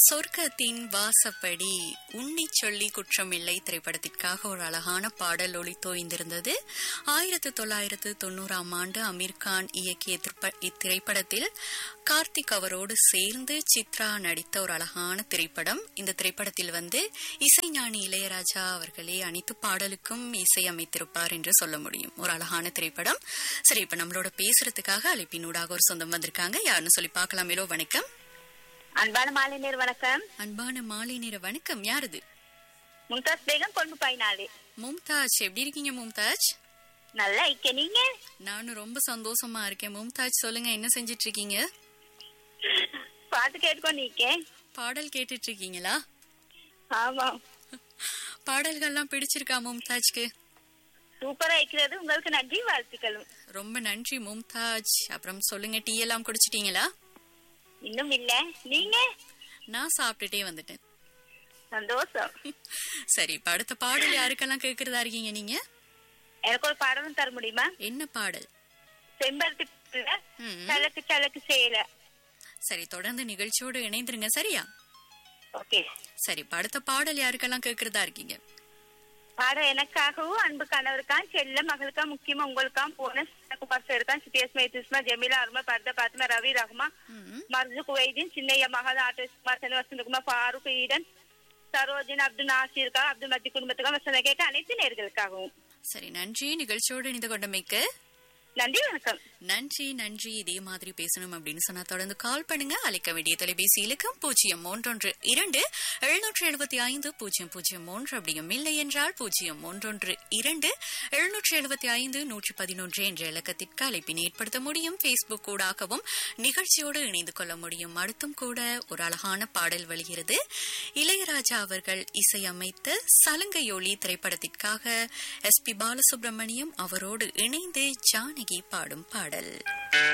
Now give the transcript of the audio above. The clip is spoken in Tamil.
சொர்க்கத்தின் வாசப்படி உன்னி சொல்லி குற்றமில்லை திரைப்படத்திற்காக ஒரு அழகான பாடல் ஒளி தோய்ந்திருந்தது ஆயிரத்து தொள்ளாயிரத்து தொண்ணூறாம் ஆண்டு அமீர் கான் இயக்கிய திரைப்ப- இத்திரைப்படத்தில் கார்த்திக் அவரோடு சேர்ந்து சித்ரா நடித்த ஒரு அழகான திரைப்படம் இந்த திரைப்படத்தில் வந்து இசைஞானி இளையராஜா அவர்களே அனைத்து பாடலுக்கும் இசையமைத்திருப்பார் என்று சொல்ல முடியும் ஒரு அழகான திரைப்படம் சரி இப்ப நம்மளோட பேசுறதுக்காக அழைப்பினூடாக ஒரு சொந்தம் வந்திருக்காங்க யாருன்னு சொல்லி பார்க்கலாமேலோ வணக்கம் அன்பான மாலை நேர் வணக்கம் அன்பான மாலை நேர வணக்கம் யாரது மும்தாஸ் பேகம் கொண்டு பாய்னாலே மும்தாஜ் எப்படி இருக்கீங்க மும்தாஜ் நல்லா இக்க நீங்க நானும் ரொம்ப சந்தோஷமா இருக்கேன் மும்தாஜ் சொல்லுங்க என்ன செஞ்சிட்டு இருக்கீங்க பாட்டு கேட்டுக்கோ நீக்க பாடல் கேட்டுட்டு இருக்கீங்களா ஆமா பாடல்கள்லாம் பிடிச்சிருக்கா மும்தாஜ்க்கு சூப்பரா இருக்கிறது உங்களுக்கு நன்றி வாழ்த்துக்களும் ரொம்ப நன்றி மும்தாஜ் அப்புறம் சொல்லுங்க டீ எல்லாம் குடிச்சிட்டீங்களா இன்னும் இல்ல நீங்க நான் சாப்பிட்டுட்டே வந்துட்டேன் சந்தோஷம் சரி இப்ப அடுத்த பாடல் யாருக்கெல்லாம் கேக்குறதா இருக்கீங்க நீங்க எனக்கு ஒரு பாடலும் தர முடியுமா என்ன பாடல் செம்பருத்தி பூவுல ம். சலக்கு சலக்கு செய்யல சரி தொடர்ந்து நிகழ்ச்சியோடு இணைந்துருங்க சரியா ஓகே சரி இப்ப அடுத்த பாடல் யாருக்கெல்லாம் கேக்குறதா இருக்கீங்க பாடம் எனக்காகவும் அன்பு கணவருக்கான் செல்ல மகளுக்கா முக்கியமா உங்களுக்காம் போன குமார் இருக்கான் சித்தியஸ்மா இத்திஸ்மா ஜமீலா அருமா பர்தா பாத்மா ரவி ரஹ்மா ம். மர்ஜு குவைதீன் சின்னையா மகா ஆட்டோ குமார் சனி வசந்தகுமார் ஃபாரூக் ஈடன் சரோஜின் அப்துல் நாசிருக்கா அப்துல் மத்தி குடும்பத்துக்கும் வசந்த கேட்க அனைத்து நேர்களுக்காகவும் சரி நன்றி நிகழ்ச்சியோடு இணைந்து கொண்டமைக்கு நன்றி வணக்கம் நன்றி நன்றி இதே மாதிரி பேசணும் அப்படின்னு சொன்னா தொடர்ந்து கால் பண்ணுங்க அழைக்க வேண்டிய தொலைபேசி இலக்கம் பூஜ்ஜியம் மூன்றொன்று இரண்டு எழுநூற்று எழுபத்தி ஐந்து பூஜ்ஜியம் பூஜ்ஜியம் மூன்று அப்படியும் இல்லை என்றால் பூஜ்ஜியம் மூன்றொன்று இரண்டு எழுநூற்று எழுபத்தி ஐந்து நூற்றி பதினொன்று என்ற இலக்கத்திற்கு அழைப்பினை ஏற்படுத்த முடியும் பேஸ்புக் கூடாகவும் நிகழ்ச்சியோடு இணைந்து கொள்ள முடியும் அடுத்தும் கூட ஒரு அழகான பாடல் வருகிறது இளையராஜா அவர்கள் இசையமைத்த சலங்கையொளி திரைப்படத்திற்காக எஸ் பி பாலசுப்ரமணியம் அவரோடு இணைந்து ஜானகி பாடும் பாடல்